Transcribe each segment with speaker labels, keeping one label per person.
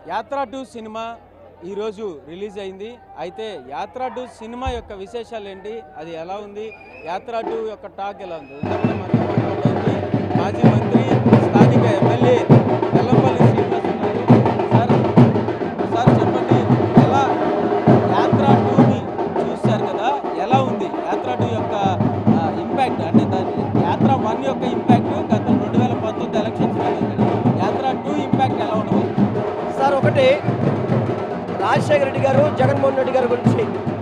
Speaker 1: యాత్ర two cinema ఈరోజు release అయింది అయితే యాత్ర టూ సినిమా యొక్క విశేషాలు ఏంటి అది ఎలా ఉంది యాత్ర టూ యొక్క టాక్ ఎలా ఉంది ఇంతకుముందు మనతో మాట్లాడడానికి మాజీ మంత్రి స్థానిక ఎమ్మెల్యే వెల్లంపల్లి శ్రీనివాస్ ఉన్నారు సార్ సార్ చెప్పండి ఎలా యాత్ర టూని చూశారు కదా ఎలా ఉంది యాత్ర టూ యొక్క ఇంపాక్ట్ అంటే దాని యాత్ర వన్ యొక్క ఇంపాక్ట్ గత రెండు వేల పంతొమ్మిది ఎలక్షన్స్ యాత్ర టూ ఇంపాక్ట్ ఎలా ఉండబోతుంది
Speaker 2: సార్ ఒకటి రాజశేఖర రెడ్డి గారు జగన్మోహన్ రెడ్డి గారి గురించి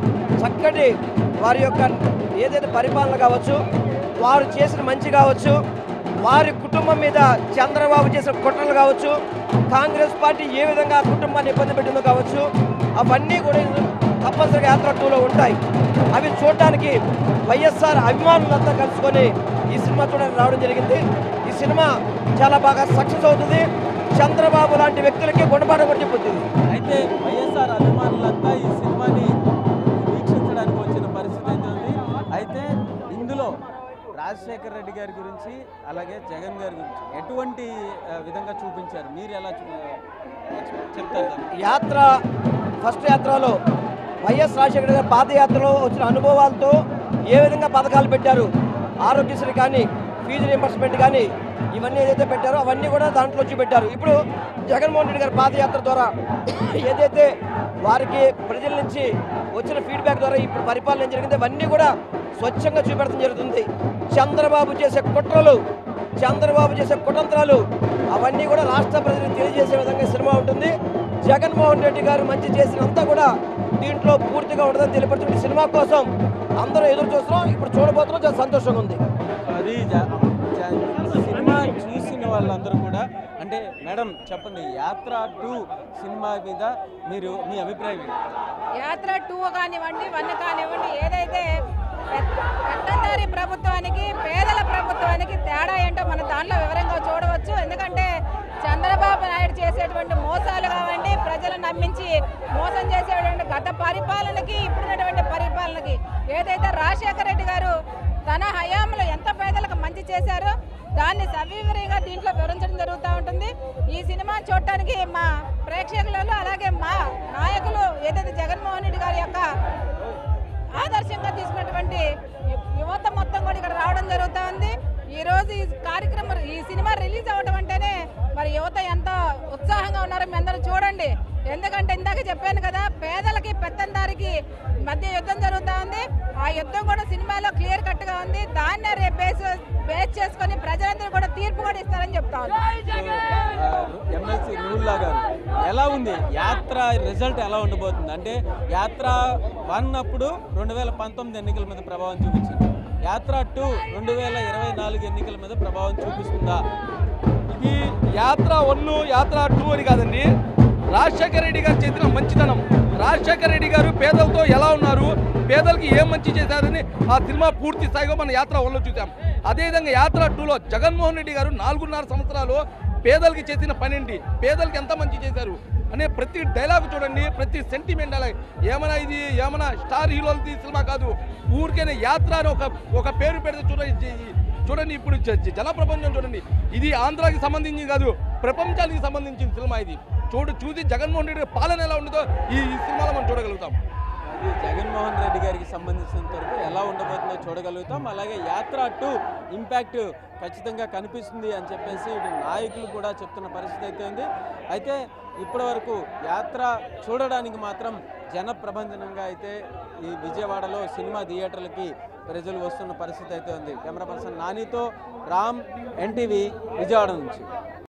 Speaker 2: చక్కటి వారి యొక్క ఏదైతే పరిపాలన కావచ్చు వారు చేసిన మంచి కావచ్చు వారి కుటుంబం మీద చంద్రబాబు చేసిన కుట్రలు కావచ్చు కాంగ్రెస్ పార్టీ ఏ విధంగా ఆ కుటుంబాన్ని ఇబ్బంది పెట్టిందో కావచ్చు అవన్నీ కూడా ఇందులో తప్పనిసరిగా యాత్ర టూలో ఉంటాయి అవి చూడడానికి వైఎస్ఆర్ అభిమానులంతా కలుసుకొని ఈ సినిమా చూడడానికి రావడం జరిగింది ఈ సినిమా చాలా బాగా సక్సెస్ అవుతుంది చంద్రబాబు లాంటి వ్యక్తులకి గుణపాఠం కూడా చెప్పుతుంది
Speaker 1: అయితే వైఎస్ఆర్ అభిమానులంతా ఈ సినిమాని వీక్షించడానికి వచ్చిన పరిస్థితి అయితే ఉంది అయితే ఇందులో రాజశేఖర రెడ్డి గారి గురించి అలాగే జగన్ గారి గురించి ఎటువంటి ఆ, విధంగా చూపించారు మీరు ఎలా చూ- చెప్తారు దాన్ని?
Speaker 2: యాత్ర ఫస్ట్ యాత్రలో వైఎస్ రాజశేఖర గారి పాదయాత్రలో వచ్చిన అనుభవాలతో ఏ విధంగా పథకాలు పెట్టారు ఆరోగ్యశ్రీ కానీ ఫీజు రింబర్స్మెంట్ కానీ ఇవన్నీ ఏదైతే పెట్టారో అవన్నీ కూడా దాంట్లో వచ్చి పెట్టారు ఇప్పుడు జగన్మోహన్ రెడ్డి గారి పాదయాత్ర ద్వారా ఏదైతే వారికి ప్రజల నుంచి వచ్చిన ఫీడ్బ్యాక్ ద్వారా ఇప్పుడు పరిపాలన ఏం జరిగింది అవన్నీ కూడా స్వచ్ఛంగా చూపెడతాం జరుగుతుంది చంద్రబాబు చేసే కుట్రలు చంద్రబాబు చేసే కుతంత్రాలు అవన్నీ కూడా రాష్ట్ర ప్రజలకు తెలియజేసే విధంగా ఈ సినిమా ఉంటుంది జగన్మోహన్ రెడ్డి గారు మంచి చేసినంతా కూడా దీంట్లో పూర్తిగా ఉండదని తెలియపరుచుకునే సినిమా కోసం అందరూ ఎదురు చూస్తున్నాం ఇప్పుడు చూడబోతున్నాం చాలా సంతోషంగా ఉంది
Speaker 1: అది జ- జ- సినిమా చూసిన వాళ్ళందరూ కూడా అంటే మేడం చెప్పండి యాత్ర టూ సినిమా మీద మీరు మీ అభిప్రాయం ఏంటి
Speaker 3: యాత్ర టూ కానివ్వండి వన్ కానివ్వండి ఏదైతే పెద్ద- పెత్తందారి ప్రభుత్వానికి పేదల ప్రభుత్వానికి తేడా ఏంటో మనం దాంట్లో వివరంగా చూడవచ్చు ఎందుకంటే చంద్రబాబు నాయుడు చేసేటువంటి మోసాలు కావండి ప్రజలు నమ్మించి మోసం చేసేటువంటి గత పరిపాలనకి ఇప్పుడున్నటువంటి పరిపాలనకి ఏదైతే రాజశేఖర రెడ్డి గారు తన హయాంలో ఎంత పేదలకు మంచి చేశారో దాన్ని సవివరంగా దీంట్లో వివరించడం జరుగుతూ ఉంటుంది ఈ సినిమా చూడటానికి మా ప్రేక్షకులలో అలాగే మా నాయకులు ఏదైతే జగన్మోహన్ రెడ్డి గారి యొక్క ఆదర్శంగా తీసుకున్నటువంటి యు- యువత మొత్తం కూడా ఇక్కడ రావడం జరుగుతూ ఉంది ఈ రోజు ఈ కార్యక్రమం ఈ సినిమా రిలీజ్ అవ్వడం అంటేనే మరి యువత ఎంత ఉత్సాహంగా ఉన్నారో మీ అందరూ చూడండి ఎందుకంటే ఇందాక చెప్పాను కదా పేదలకి పెత్తందారికి మధ్య యుద్ధం జరుగుతూ ఉంది ఆ యుద్ధం కూడా సినిమాలో క్లియర్ కట్ గా ఉంది దాన్నే రేపు బేస్ బేస్ చేసుకొని ప్రజలందరూ కూడా తీర్పు కూడా ఇస్తారని చెప్తా ఉన్నాను
Speaker 1: ఎమ్మెల్సీ నూరుల్లా గారు ఎలా ఉంది యాత్ర రిజల్ట్ ఎలా ఉండబోతుంది అంటే యాత్ర వన్ అప్పుడు రెండు వేల పంతొమ్మిది ఎన్నికల మీద ప్రభావం చూపించింది యాత్ర టూ రెండు వేల ఇరవై నాలుగు ఎన్నికల మీద ప్రభావం చూపిస్తుందా
Speaker 4: ఇది యాత్ర వన్ యాత్ర టూ అని కాదండి రాజశేఖర రెడ్డి గారు చేసిన మంచితనం రాజశేఖర రెడ్డి గారు పేదలతో ఎలా ఉన్నారు పేదలకి ఏం మంచి చేశారని ఆ సినిమా పూర్తి స్థాయిగా మన యాత్ర వన్లో చూసాం అదేవిధంగా యాత్ర టూలో జగన్మోహన్ రెడ్డి గారు నాలుగున్నర సంవత్సరాలు పేదలకి చేసిన పనేంటి పేదలకి ఎంత మంచి చేశారు అనే ప్రతి డైలాగ్ చూడండి ప్రతి సెంటిమెంట్ అలా ఏమైనా ఇది ఏమైనా స్టార్ హీరోలది సినిమా కాదు ఊరికేనే యాత్ర అని ఒక ఒక పేరు పెడితే చూడండి చూడండి ఇప్పుడు జ- జ- జన ప్రపంచం చూడండి ఇది ఆంధ్రాకి సంబంధించి కాదు ప్రపంచానికి సంబంధించిన సినిమా ఇది చూడు చూసి జగన్మోహన్ రెడ్డి గారి పాలన ఎలా ఉంటుందో ఈ ఈ సినిమాలో మనం చూడగలుగుతాం
Speaker 1: అది జగన్మోహన్ రెడ్డి గారికి సంబంధించినంత వరకు ఎలా ఉండబోతుందో చూడగలుగుతాం అలాగే యాత్ర టూ ఇంపాక్ట్ ఖచ్చితంగా కనిపిస్తుంది అని చెప్పేసి ఇటు నాయకులు కూడా చెప్తున్న పరిస్థితి అయితే ఉంది అయితే ఇప్పటి వరకు యాత్ర చూడడానికి మాత్రం జన ప్రభంజనంగా అయితే ఈ విజయవాడలో సినిమా థియేటర్లకి ప్రజలు వస్తున్న పరిస్థితి అయితే ఉంది కెమెరా పర్సన్ నానితో రామ్ ఎన్టీవీ విజయవాడ నుంచి